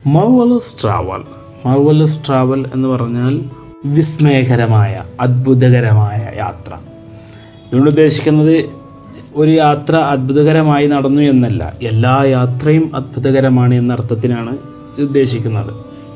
മർവലസ് travel മർവലസ് travel എന്ന് പറഞ്ഞാൽ വിസ്മയകരമായ അത്ഭുതകരമായ യാത്ര ഇതുകൊണ്ട് ഉദ്ദേശിക്കുന്നത് ഒരു യാത്ര അത്ഭുതകരമായി നടന്നു എന്നല്ല എല്ലാ യാത്രയും അത്ഭുതകരമാണ് എന്ന അർത്ഥത്തിനാണ് ഇത് ഉദ്ദേശിക്കുന്നത്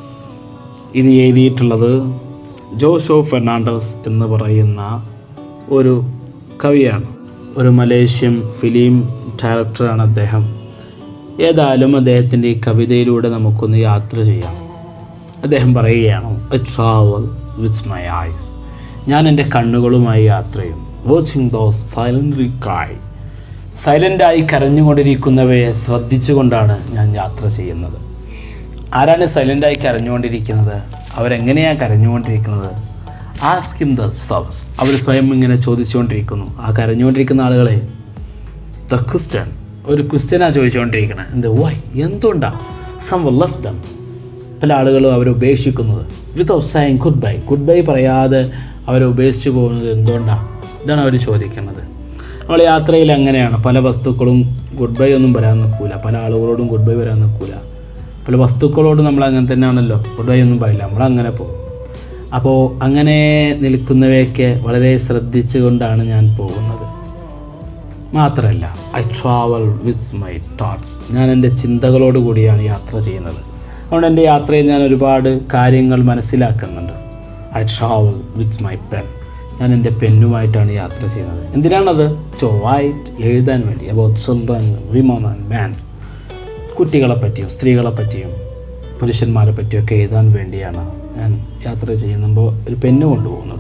ഇത് എഴുതിയിട്ടുള്ളത് ജോസോ ഫെർണാണ്ടസ് എന്ന് പറയുന്ന ഒരു കവിയാണ് ഒരു മലേഷ്യൻ ഫിലിം ഡയറക്ടറാണ് അദ്ദേഹം ഏതായാലും അദ്ദേഹത്തിൻ്റെ ഈ കവിതയിലൂടെ നമുക്കൊന്ന് യാത്ര ചെയ്യാം അദ്ദേഹം പറയുകയാണ് I travel with my eyes ഞാൻ എൻ്റെ കണ്ണുകളുമായി യാത്ര ചെയ്യും വാച്ചിങ് ദോസ് സൈലൻ്റ് ക്രൈ സൈലൻ്റായി കരഞ്ഞുകൊണ്ടിരിക്കുന്നവയെ ശ്രദ്ധിച്ചുകൊണ്ടാണ് ഞാൻ യാത്ര ചെയ്യുന്നത് ആരാണ് സൈലൻ്റായി കരഞ്ഞുകൊണ്ടിരിക്കുന്നത് അവരെങ്ങനെയാണ് കരഞ്ഞുകൊണ്ടിരിക്കുന്നത് ആസ്കിം ദ സബ്സ് അവർ സ്വയം ഇങ്ങനെ ചോദിച്ചുകൊണ്ടിരിക്കുന്നു ആ കരഞ്ഞുകൊണ്ടിരിക്കുന്ന ആളുകളെ ദ ക്വസ്റ്റ്യൻ ഒരു ക്വസ്റ്റ്യനാണ് ചോദിച്ചുകൊണ്ടിരിക്കുന്നത് എന്ത് വൈ എന്തുകൊണ്ടാ സം ലഫ് ദം പല ആളുകളും അവരെ ഉപേക്ഷിക്കുന്നത് without saying goodbye goodbye പറയാതെ അവരെ ഉപേക്ഷിച്ച് പോകുന്നത് എന്തുകൊണ്ടാണ് ഇതാണ് അവർ ചോദിക്കുന്നത് നമ്മൾ യാത്രയിൽ അങ്ങനെയാണ് പല വസ്തുക്കളും ഗുഡ് ബൈ ഒന്നും വരാൻ നിൽക്കൂല പല ആളുകളോടും ഗുഡ് ബൈ വരാൻ നിൽക്കൂല പല വസ്തുക്കളോടും നമ്മൾ അങ്ങനെ തന്നെയാണല്ലോ ഗുഡ് ബൈ ഒന്നും പറയില്ല നമ്മൾ അങ്ങനെ പോകും അപ്പോൾ അങ്ങനെ നിൽക്കുന്നവയൊക്കെ വളരെ ശ്രദ്ധിച്ചുകൊണ്ടാണ് ഞാൻ പോകുന്നത് മാത്രമല്ല I travel with my thoughts ഞാൻ എൻ്റെ ചിന്തകളോട് കൂടിയാണ് യാത്ര ചെയ്യുന്നത് അതുകൊണ്ട് എൻ്റെ യാത്രയിൽ ഞാൻ ഒരുപാട് കാര്യങ്ങൾ മനസ്സിലാക്കുന്നുണ്ട് I travel with my pen ഞാൻ എൻ്റെ പെന്നുമായിട്ടാണ് യാത്ര ചെയ്യുന്നത് എന്തിനാണത് ടു റൈറ്റ് എഴുതാൻ വേണ്ടി about children women and man കുട്ടികളെ പറ്റിയും സ്ത്രീകളെ പറ്റിയും പുരുഷന്മാരെ പറ്റിയൊക്കെ എഴുതാൻ വേണ്ടിയാണ് ഞാൻ യാത്ര ചെയ്യുമ്പോൾ ഒരു പെന്ന് കൊണ്ടുപോകുന്നത്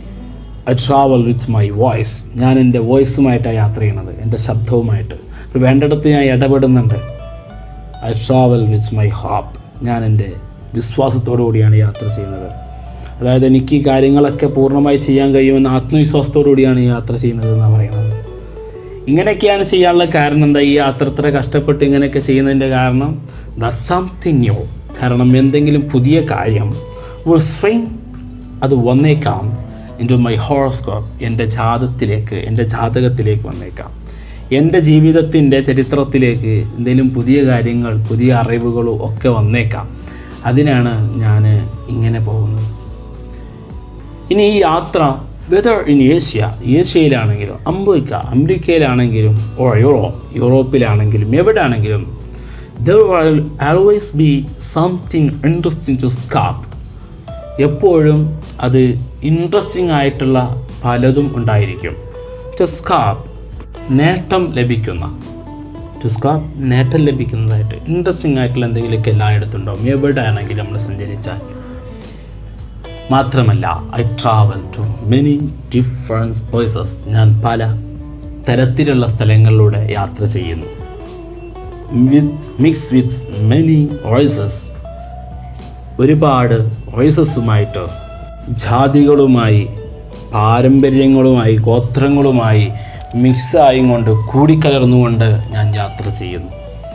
I travel with my voice ഞാൻ എൻ്റെ വോയിസുമായിട്ടാണ് യാത്ര ചെയ്യുന്നത് എൻ്റെ ശബ്ദവുമായിട്ട് ഇപ്പോൾ വേണ്ടിടത്ത് ഞാൻ ഇടപെടുന്നുണ്ട് I travel with my hope ഞാൻ എൻ്റെ വിശ്വാസത്തോടു കൂടിയാണ് യാത്ര ചെയ്യുന്നത് അതായത് എനിക്ക് ഈ കാര്യങ്ങളൊക്കെ പൂർണ്ണമായി ചെയ്യാൻ കഴിയുമെന്ന ആത്മവിശ്വാസത്തോടു കൂടിയാണ് ഈ യാത്ര ചെയ്യുന്നത് എന്നാണ് പറയുന്നത് ഇങ്ങനെയൊക്കെയാണ് ചെയ്യാനുള്ള കാരണം എന്താ ഈ യാത്ര ഇത്ര കഷ്ടപ്പെട്ട് ഇങ്ങനെയൊക്കെ ചെയ്യുന്നതിൻ്റെ കാരണം ദാറ്റ് സംതിങ് ന്യൂ കാരണം എന്തെങ്കിലും പുതിയ കാര്യം വിൽ സ്വിങ് അത് വന്നേക്കാം ഇൻ ടു മൈ ഹോറോസ്കോപ്പ് എൻ്റെ ജാതത്തിലേക്ക് എൻ്റെ ജാതകത്തിലേക്ക് വന്നേക്കാം എൻ്റെ ജീവിതത്തിൻ്റെ ചരിത്രത്തിലേക്ക് എന്തെങ്കിലും പുതിയ കാര്യങ്ങൾ പുതിയ അറിവുകളോ ഒക്കെ വന്നേക്കാം അതിനാണ് ഞാൻ ഇങ്ങനെ പോകുന്നത് ഇനി ഈ യാത്ര വെതർ ഇൻ ഏഷ്യ ഏഷ്യയിലാണെങ്കിലും അമേരിക്ക അമേരിക്കയിലാണെങ്കിലും ഓ യൂറോപ്പ് യൂറോപ്പിലാണെങ്കിലും എവിടെ ആണെങ്കിലും there will always be something interesting to escape എപ്പോഴും അത് ഇൻട്രസ്റ്റിംഗ് ആയിട്ടുള്ള പലതും ഉണ്ടായിരിക്കും ടു സ്കാപ്പ് നേട്ടം ലഭിക്കുന്ന ടു സ്കാപ്പ് നേട്ടം ലഭിക്കുന്നതായിട്ട് ഇൻട്രസ്റ്റിംഗ് ആയിട്ടുള്ള എന്തെങ്കിലുമൊക്കെ എല്ലായിടത്തും ഉണ്ടാവും എവിടെ ആണെങ്കിലും നമ്മൾ സഞ്ചരിച്ചാൽ മാത്രമല്ല I travel to many different places ഞാൻ പല തരത്തിലുള്ള സ്ഥലങ്ങളിലൂടെ യാത്ര ചെയ്യുന്നു with mix with many voices ഒരുപാട് വോയിസസുമായിട്ട് ജാതികളുമായി പാരമ്പര്യങ്ങളുമായി ഗോത്രങ്ങളുമായി മിക്സായും കൊണ്ട് കൂടിക്കലർന്നുകൊണ്ട് ഞാൻ യാത്ര ചെയ്യുന്നു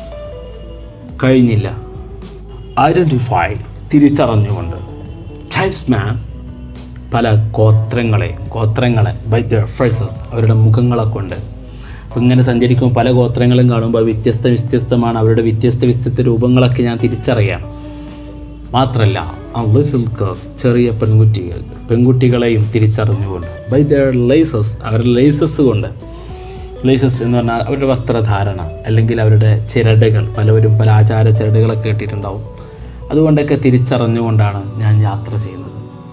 കഴിഞ്ഞില്ല ഐഡൻറ്റിഫൈ തിരിച്ചറിഞ്ഞുകൊണ്ട് ടൈപ്സ് മാൻ പല ഗോത്രങ്ങളെ ഗോത്രങ്ങളെ ബൈ ദ ഫ്രൈസസ് അവരുടെ മുഖങ്ങളെ കൊണ്ട് അപ്പോൾ ഇങ്ങനെ സഞ്ചരിക്കുമ്പോൾ പല ഗോത്രങ്ങളും കാണുമ്പോൾ വ്യത്യസ്ത വ്യത്യസ്തമാണ് അവരുടെ വ്യത്യസ്ത വ്യത്യസ്ത രൂപങ്ങളൊക്കെ ഞാൻ തിരിച്ചറിയാം മാത്രമല്ല ആ ലിറ്റിൽ ഗേൾസ് ചെറിയ പെൺകുട്ടികൾ പെൺകുട്ടികളെയും തിരിച്ചറിഞ്ഞുകൊണ്ട് ബൈ ദർ ലേസസ് അവരുടെ ലേസസ് കൊണ്ട് ലേസസ് എന്ന് പറഞ്ഞാൽ അവരുടെ വസ്ത്രധാരണ അല്ലെങ്കിൽ അവരുടെ ചിരടുകൾ പലവരും പല ആചാര ചിരടുകളൊക്കെ കേട്ടിട്ടുണ്ടാവും അതുകൊണ്ടൊക്കെ തിരിച്ചറിഞ്ഞുകൊണ്ടാണ് ഞാൻ യാത്ര ചെയ്യുന്നത്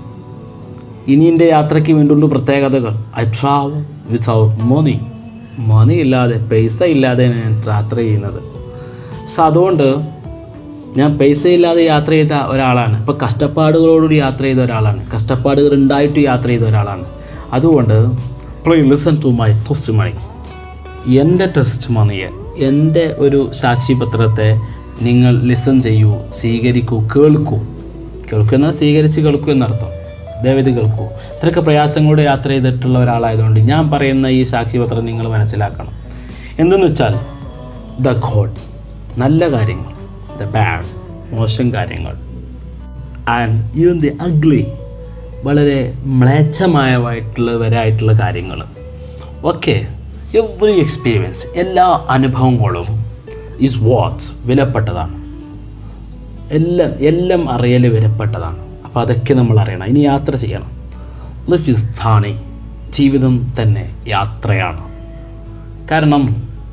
ഇനി എൻ്റെ യാത്രയ്ക്ക് വേണ്ടിയുള്ള പ്രത്യേകതകൾ I travel without money money ഇല്ലാതെ പൈസ ഇല്ലാതെ ഞാൻ യാത്ര ചെയ്യുന്നത് സോ അതുകൊണ്ട് ഞാൻ പൈസ ഇല്ലാതെ യാത്ര ചെയ്ത ഒരാളാണ് ഇപ്പോൾ കഷ്ടപ്പാടുകളോടുകൂടി യാത്ര ചെയ്ത ഒരാളാണ് കഷ്ടപ്പാടുകൾ ഉണ്ടായിട്ട് യാത്ര ചെയ്ത ഒരാളാണ് അതുകൊണ്ട് please listen to my testimony എൻ്റെ ടെസ്റ്റ് മണിയെ എൻ്റെ ഒരു സാക്ഷിപത്രത്തെ നിങ്ങൾ ലിസൺ ചെയ്യൂ സ്വീകരിക്കൂ കേൾക്കൂ കേൾക്കൂ എന്നാൽ സ്വീകരിച്ച് കേൾക്കൂ എന്നർത്ഥം ദയവത് കേൾക്കൂ ഇത്രയൊക്കെ പ്രയാസങ്ങളോടെ യാത്ര ചെയ്തിട്ടുള്ള ഒരാളായതുകൊണ്ട് ഞാൻ പറയുന്ന ഈ സാക്ഷിപത്രം നിങ്ങൾ മനസ്സിലാക്കണം എന്തെന്ന് വെച്ചാൽ ദ ഗോഡ് നല്ല കാര്യങ്ങൾ ദ ബാഡ് മോശം കാര്യങ്ങൾ ആൻഡ് ഈവൻ ദി അഗ്ലി വളരെ മ്ലേച്ഛമായവായിട്ടുള്ളവരായിട്ടുള്ള കാര്യങ്ങൾ ഓക്കെ എവറി എക്സ്പീരിയൻസ് എല്ലാ അനുഭവങ്ങളും ഈസ് വാട്ട്സ് വിലപ്പെട്ടതാണ് എല്ലാം എല്ലാം അറിയൽ വരപ്പെട്ടതാണ് അപ്പോൾ അതൊക്കെ നമ്മൾ അറിയണം ഇനി യാത്ര ചെയ്യണം ലിഫിസ്ഥാനി ജീവിതം തന്നെ യാത്രയാണ് കാരണം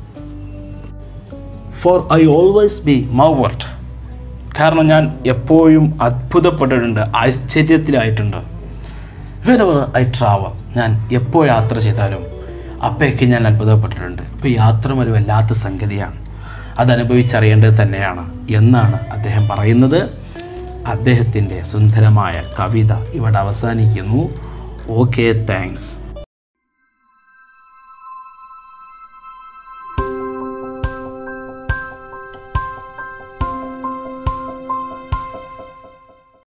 for I always be marvelled കാരണം ഞാൻ എപ്പോഴും അത്ഭുതപ്പെട്ടിട്ടുണ്ട് ആശ്ചര്യത്തിലായിട്ടുണ്ട് വെനവർ ഐ ട്രാവൽ ഞാൻ എപ്പോൾ യാത്ര ചെയ്താലും അപ്പോഴൊക്കെ ഞാൻ അത്ഭുതപ്പെട്ടിട്ടുണ്ട് അപ്പോൾ യാത്ര ഒരു വല്ലാത്ത സംഗതിയാണ് അതനുഭവിച്ചറിയേണ്ടത് തന്നെയാണ് എന്നാണ് അദ്ദേഹം പറയുന്നത് അദ്ദേഹത്തിൻ്റെ സുന്ദരമായ കവിത ഇവിടെ അവസാനിക്കുന്നു ഓക്കെ താങ്ക്സ്